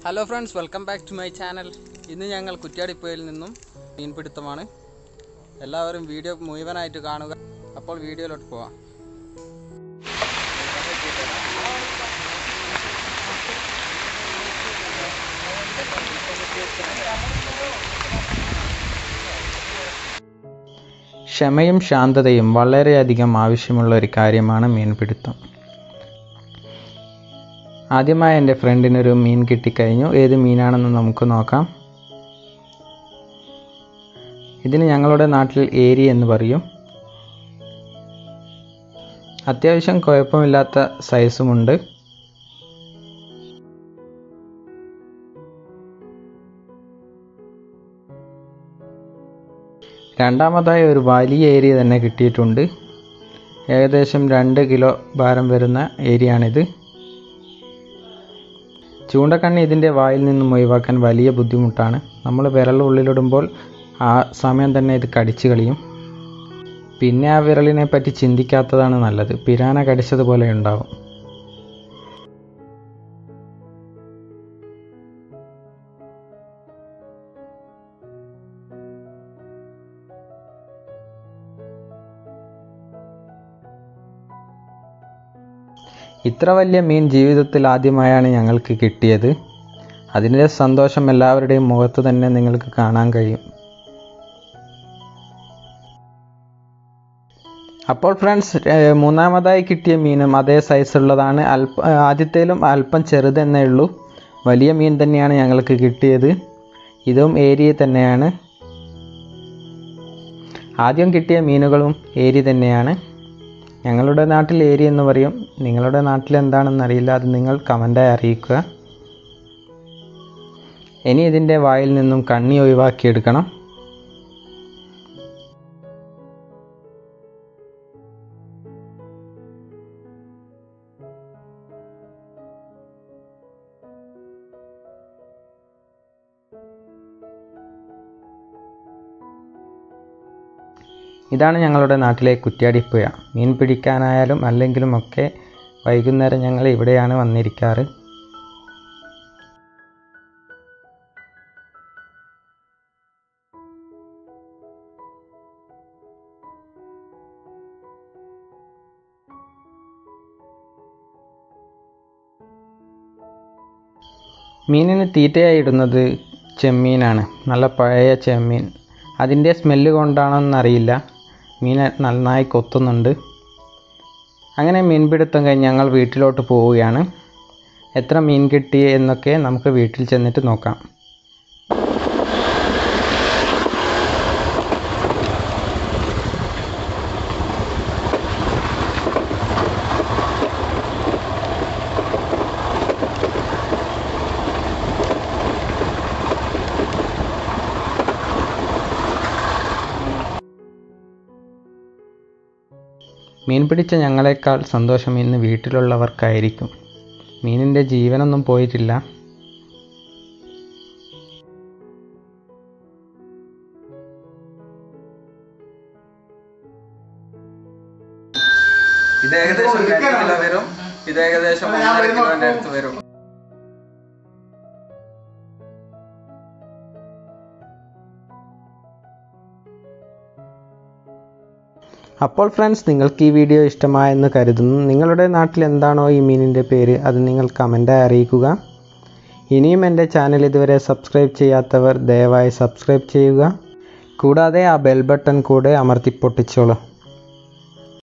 hello friends welcome back to my channel ഇന്ന് ഞങ്ങൾ കുറ്റ്യാടിപ്പുഴയിൽ നിന്നും മീൻപിടുത്തമാണ് എല്ലാവരും വീഡിയോ മുഴുവനായിട്ട് കാണുക അപ്പോൾ വീഡിയോയിലോട്ട് പോവാം ക്ഷമയും ശാന്തതയും വളരെയധികം ആവശ്യമുള്ള ഒരു കാര്യമാണ് മീൻപിടുത്തം ആദ്യമായി എൻ്റെ ഫ്രണ്ടിനൊരു മീൻ കിട്ടിക്കഴിഞ്ഞു ഏത് മീനാണെന്ന് നമുക്ക് നോക്കാം ഇതിന് ഞങ്ങളുടെ നാട്ടിൽ ഏരി എന്ന് പറയും അത്യാവശ്യം കുഴപ്പമില്ലാത്ത സൈസുമുണ്ട് രണ്ടാമതായി ഒരു വലിയ ഏരിയ തന്നെ കിട്ടിയിട്ടുണ്ട് ഏകദേശം രണ്ട് കിലോ ഭാരം വരുന്ന ഏരിയയാണിത് ചൂണ്ടക്കണ്ണി ഇതിൻ്റെ വായിൽ നിന്നും ഒഴിവാക്കാൻ വലിയ ബുദ്ധിമുട്ടാണ് നമ്മൾ വിരൽ ഉള്ളിലിടുമ്പോൾ ആ സമയം തന്നെ ഇത് കടിച്ചു കളിയും പിന്നെ ആ വിരലിനെ പറ്റി ചിന്തിക്കാത്തതാണ് നല്ലത് പിരാന കടിച്ചതുപോലെ ഉണ്ടാവും ഇത്ര വലിയ മീൻ ജീവിതത്തിൽ ആദ്യമായാണ് ഞങ്ങൾക്ക് കിട്ടിയത് അതിൻ്റെ സന്തോഷം എല്ലാവരുടെയും മുഖത്ത് തന്നെ നിങ്ങൾക്ക് കാണാൻ കഴിയും അപ്പോൾ ഫ്രണ്ട്സ് ഏഹ്, മൂന്നാമതായി കിട്ടിയ മീനും അതേ സൈസുള്ളതാണ് അല്പ ആദ്യത്തേലും അല്പം ചെറുതെന്നേ ഉള്ളൂ വലിയ മീൻ തന്നെയാണ് ഞങ്ങൾക്ക് കിട്ടിയത് ഇതും ഏരിയ തന്നെയാണ് ആദ്യം കിട്ടിയ മീനുകളും ഏരി തന്നെയാണ് ഞങ്ങളുടെ നാട്ടിൽ ഏരി എന്ന് പറയും നിങ്ങളുടെ നാട്ടിൽ എന്താണെന്ന് അറിയില്ല അത് നിങ്ങൾ കമൻ്റായി അറിയിക്കുക ഇനി ഇതിൻ്റെ വായിൽ നിന്നും കണ്ണി ഒഴിവാക്കിയെടുക്കണം ഇതാണ് ഞങ്ങളുടെ നാട്ടിലെ കുറ്റ്യാടിപ്പുഴ മീൻ പിടിക്കാനായാലും അല്ലെങ്കിലും ഒക്കെ വൈകുന്നേരം ഞങ്ങൾ ഇവിടെയാണ് വന്നിരിക്കാറ് മീനിന് തീറ്റയായി ഇടുന്നത് ചെമ്മീനാണ് നല്ല പഴയ ചെമ്മീൻ അതിൻ്റെ സ്മെല്ല് കൊണ്ടാണെന്നറിയില്ല മീൻ നന്നായി കൊത്തുന്നുണ്ട് അങ്ങനെ മീൻപിടുത്തം കഴിഞ്ഞ് ഞങ്ങൾ വീട്ടിലോട്ട് പോവുകയാണ് എത്ര മീൻ കിട്ടി എന്നൊക്കെ നമുക്ക് വീട്ടിൽ ചെന്നിട്ട് നോക്കാം മീൻ പിടിച്ച ഞങ്ങളെക്കാൾ സന്തോഷം ഇന്ന് വീട്ടിലുള്ളവർക്കായിരിക്കും മീനിൻ്റെ ജീവനൊന്നും പോയിട്ടില്ല ഇത് ഏകദേശം രണ്ട് കിലോ വരും ഇത് ഏകദേശം ഒന്നര കിലോന്റെ അടുത്ത് വരും അപ്പോൾ ഫ്രണ്ട്സ് നിങ്ങൾക്ക് ഈ വീഡിയോ ഇഷ്ടമായെന്ന് കരുതുന്നു നിങ്ങളുടെ നാട്ടിൽ എന്താണോ ഈ മീനിൻ്റെ പേര് അത് നിങ്ങൾ കമൻറ്റായി അറിയിക്കുക ഇനിയും എൻ്റെ ചാനൽ ഇതുവരെ സബ്സ്ക്രൈബ് ചെയ്യാത്തവർ ദയവായി സബ്സ്ക്രൈബ് ചെയ്യുക കൂടാതെ ആ ബെൽ ബട്ടൺ കൂടെ അമർത്തി പൊട്ടിച്ചോളൂ